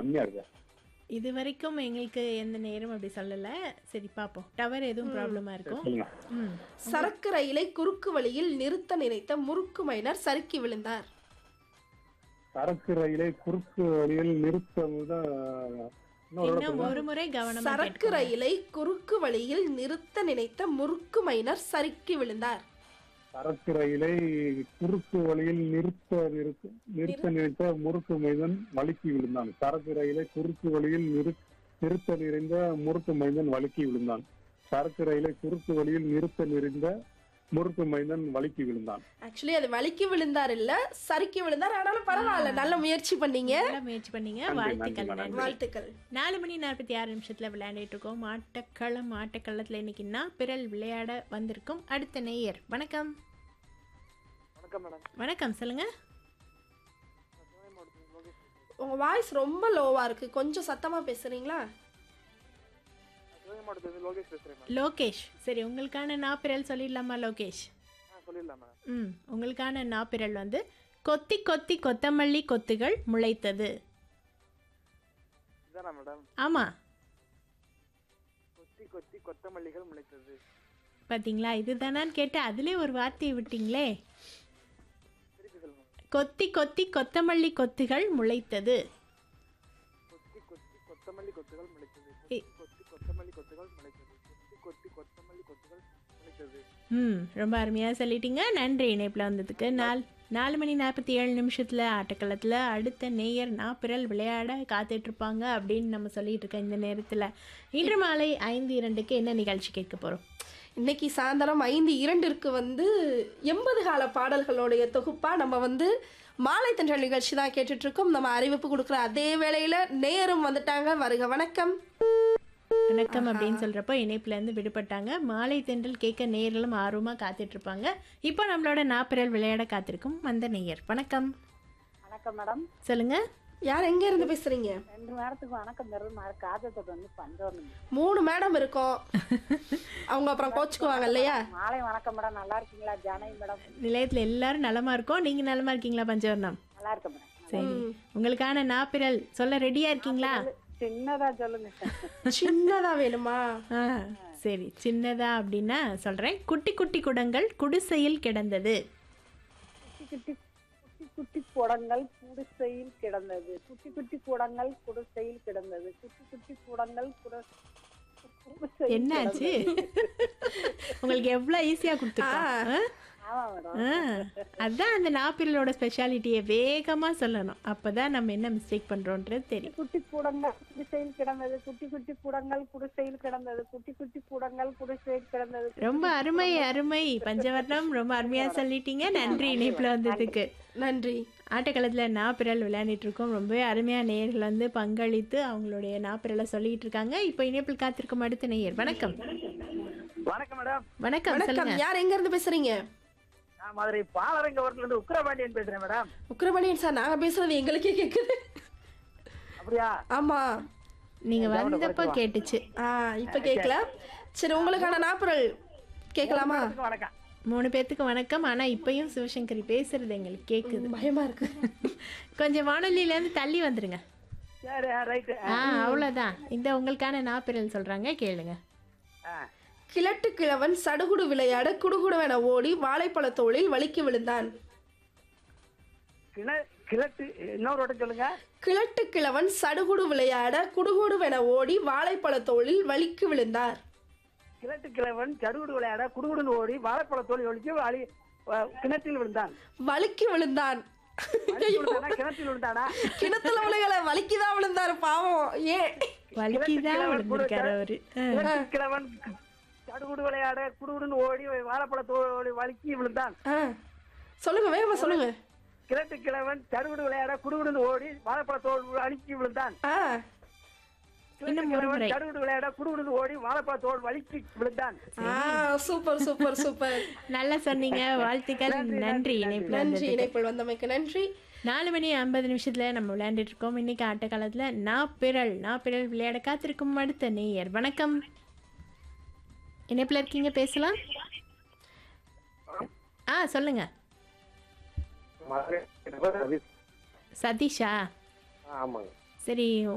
கம்மியா இருக்கு இது வரைக்கும் எங்களுக்கு எந்த நேரம் அப்படி சொல்லல சரி பார்ப்போம் டவர் எதுவும் ப்ராப்ளமா இருக்கும் சொல்லுங்க ம் சரக்கு ரயிலை குறுக்கு வழியில் நிறுத்த நினைத்த முறுக்கு மைனர் சறுக்கி விழுந்தார் சரக்கு ரயிலை குறுக்கு வழியில் நிறுத்தமுதான் இன்னொரு தடவை இன்னும் ஒரு முறை கவனமா சரக்கு கேட்கணும். ரயிலை குறுக்கு வழியில் நிறுத்த நினைத்த முறுக்கு மைனர் சறுக்கி விழுந்தார் சரக்கு ரயிலை குறுக்கு வழியில் நிறுத்த நிறுத்த நிறுத்த நினைத்த முறுக்கு மைந்தன் வழுக்கி விழுந்தான் சரக்கு ரயிலை குறுக்கு வழியில் நிறு நிறுத்த நிறைந்த முறுக்கு மைந்தன் வழுக்கி விழுந்தான் சரக்கு ரயிலை குறுக்கு வழியில் நிறுத்த நிறைந்த முறுக்கு மைந்தன் வழுக்கி விழுந்தான் ஆக்சுவலி அது வலிக்கு விழுந்தார் இல்ல சறுக்கி விழுந்தார் ஆனாலும் பரவாயில்ல நல்ல முயற்சி பண்ணீங்க நல்லா முயற்சி பண்ணீங்க நன்றி, வாழ்த்துக்கள் நன்றி, நன்றி வாழ்த்துக்கள் நாலு மணி நாற்பத்தி ஆறு நிமிஷத்துல விளையாண்டுட்டு இருக்கோம் ஆட்டக்களம் ஆட்டக்களத்துல இன்னைக்கு நான் பிறல் விளையாட வந்திருக்கும் அடுத்த நேயர் வணக்கம் வணக்கம் மேடம் வணக்கம் சொல்லுங்க கோவை மாவட்டத்தில் லோகேஷ் பேசுறேன். உங்க வாய்ஸ் ரொம்ப லோவா இருக்கு கொஞ்சம் சத்தமா பேசுறீங்களா நான் கோவை மாவட்டத்தில் லோகேஷ் பேசுறேன் மேடம் லோகேஷ் சரி உங்களுக்கான நாப்பிரல் சொல்லிடலாமா லோகேஷ் ஆ சொல்லிடலாம் மேடம் ம் உங்களுக்கான நாப்பிரல் வந்து கொத்தி கொத்தி கொத்தமல்லி கொத்துகள் முளைத்தது இதானா மேடம் ஆமாம் கொத்தி கொத்தி கொத்தமல்லிகள் முளைத்தது பார்த்தீங்களா இதுதானான்னு கேட்டு அதிலே ஒரு வார்த்தையை விட்டீங்களே திருப்பி சொல்லுங்க கொத்தி கொத்தி கொத்தமல்லி கொத்துகள் முளைத்தது கொத்தி கொத்தி கொத்தமல்லி கொத்துகள் முளைத்தது ஏய். கொத்தி கொத்தி கொத்தமல்லி கொத்துகள் முளைத்தது கொத்தி கொத்தி கொத்தமல்லி கொத்துகள் முளைத்தது ம் ரொம்ப அருமையாக சொல்லிட்டீங்க நன்றி இணைப்பில் வந்ததுக்கு நாலு நாலு மணி நாற்பத்தி ஏழு நிமிஷத்தில் ஆட்டக்களத்தில் அடுத்த நேயர் நாப்பிரல் விளையாட காத்துட்ருப்பாங்க அப்படின்னு நம்ம சொல்லிட்டு இருக்க இந்த நேரத்தில் இன்று மாலை ஐந்து இரண்டுக்கு என்ன நிகழ்ச்சி கேட்க போகிறோம் இன்னைக்கு சாயந்தரம் ஐந்து இரண்டிற்கு வந்து எண்பது கால பாடல்களுடைய தொகுப்பா நம்ம வந்து மாலை தென்றல் நிகழ்ச்சி தான் கேட்டுட்டு இருக்கோம் நம்ம அறிவிப்பு கொடுக்குற அதே வேளையில நேரம் வந்துட்டாங்க வருக வணக்கம் வணக்கம் அப்படின்னு சொல்கிறப்போ இணைப்புலேருந்து விடுபட்டாங்க மாலை தென்றல் கேட்க நேயர்களும் ஆர்வமாக காத்துட்ருப்பாங்க இப்போ நம்மளோட நாப்பிரல் விளையாட காத்திருக்கும் அந்த நேயர் வணக்கம் வணக்கம் மேடம் சொல்லுங்கள் யார் எங்க இருந்து பேசுறீங்க ரெண்டு வாரத்துக்கு வணக்கம் தரும் நான் காதத்துக்கு வந்து பஞ்சவர்ணம் மூணு மேடம் இருக்கோம் அவங்க அப்புறம் கோச்சுக்குவாங்க இல்லையா மாலை வணக்கம் மேடம் நல்லா இருக்கீங்களா ஜானகி மேடம் நிலையத்தில் எல்லாரும் நலமா இருக்கோம் நீங்கள் நலமா இருக்கீங்களா பஞ்சவர்ணம் நல்லா இருக்கேன் மேடம் சரி உங்களுக்கான நாப்பிரல் சொல்ல ரெடியா இருக்கீங்களா சின்னதா சொல்லுங்க சின்னதா வேணுமா ஆ சரி சின்னதா அப்படின்னா சொல்றேன் குட்டி குட்டி குடங்கள் குடிசையில் கிடந்தது குட்டி குட்டி குட்டி குட்டி குடங்கள் குடிசையில் கிடந்தது குட்டி குட்டி குடங்கள் குடிசையில் கிடந்தது குட்டி குட்டி குடங்கள் குட- குடிசையில் என்னாச்சு உங்களுக்கு எவ்வளோ ஈஸியா கொடுத்துருக்கோம் ஆ? ஆமா மேடம் ஆ, அதான் அந்த நாப்பிரலோட ஸ்பெஷாலிட்டியை வேகமா சொல்லணும் அப்பதான் நம்ம என்ன மிஸ்டேக் பண்றோன்றது தெரியும் குட்டி கூடங்கள் குடிசையில் கிடந்தது குட்டி குட்டி கூடங்கள் குடிசையில் கிடந்தது குட்டி குட்டி கூடங்கள் குடிசையில் கிடந்தது ரொம்ப அருமை அருமை பஞ்சவர்ணம் ரொம்ப அருமையா சொல்லிட்டீங்க நன்றி இணைப்புல வந்ததுக்கு நன்றி ஆட்டக்களத்தில் நாப்பிரல் விளையாண்டுட்டு இருக்கோம் ரொம்பவே அருமையாக நேயர்கள் வந்து பங்களித்து அவங்களுடைய நாப்பிரலை சொல்லிட்டு இருக்காங்க இப்போ இணைப்பில் காத்திருக்கும் அடுத்த நேயர் வணக்கம் வணக்கம் மேடம் வணக்கம் வணக்கம் சொல்லுங்க யார் எங்க இருந்து பேசுறீங்க நான் மதுரை பாலரங்கவரத்துல இருந்து உக்கிரபாண்டியன் பேசுறேன் மேடம் உக்ரமணியன் சார் நாங்க பேசுறது எங்களுக்கே கேக்குது அப்படியா ஆமா நீங்க வந்தப்போ கேட்டுச்சு ஆ இப்ப கேட்கல சரி உங்களுக்கான நாப்புரல் கேட்கலாமா வணக்கம் மூணு பேர்த்துக்கு வணக்கம் ஆனா இப்பயும் சிவசங்கரி பேசுறது எங்களுக்கு கேக்குது பயமா இருக்கு கொஞ்சம் வானொலியில இருந்து தள்ளி வந்துருங்க சரி ரைட்டு ஆ அவ்வளவுதான் இந்த உங்களுக்கான நாப்பிரல் சொல்றாங்க கேளுங்க கிழட்டு கிழவன் சடுகுடு விளையாட குடுகுடுவென ஓடி வாழைப்பழ தோளில் வலிக்கு விழுந்தான் கிண கிழட்டு இன்னொரு வட்டம் சொல்லுங்க கிழட்டு கிழவன் சடுகுடு விளையாட குடுகுடுவென ஓடி வாழைப்பழ தோளில் வலிக்கு விழுந்தார் கிழட்டு கிழவன் சடுகுடு விளையாட குடுகுடுன்னு ஓடி வாழைப்பழ தோழி ஒழிச்சு வாளி அஹ், கிணற்றில் விழுந்தான் வலிக்கு விழுந்தான் வலிக்கு விழுந்தானா? கிணற்றில் விழுந்தானா கிணத்துல விழுகல வலிக்குதான் விழுந்தாரு பாவம் ஏன் வலிக்குதான் விழுந்திருக்காரு அவரு ஆ. கிழட்டு கிழவன் சடுகுடு விளையாட குடுகுடுன்னு ஓடி வாழைப்பழ தோழி வலிக்கி விழுந்தான் ஆ, சொல்லுங்க வேகமா சொல்லுங்க கிழட்டு கிழவன் சடுகுடு விளையாட குடுகுடுன்னு ஓடி வாழைப்பழ தோல் அழுக்கி விழுந்தான் ஆ இன்னும் ஒரு முறை சடுகுடு விளையாட குடுகுடுன்னு ஓடி வாழைப்பழ தோல் வலிக்கி விழுந்தான் ஆ சூப்பர் சூப்பர் சூப்பர் நல்லா சொன்னீங்க வாழ்த்துக்கள் நன்றி இணைப்புல நன்றி வந்ததுக்கு. இணைப்பில் வந்தமைக்கு நன்றி நாலு மணி ஐம்பது நிமிஷத்துல நம்ம விளையாண்டுட்டு இருக்கோம் இன்னைக்கு ஆட்ட காலத்துல நான் பிறல் நான் பிறல் விளையாட காத்திருக்கும் அடுத்த நேயர் வணக்கம் இணைப்புல இருக்கீங்க பேசலாம் ஆ சொல்லுங்க மதுரை சதீஷா ஆமாங்க சரி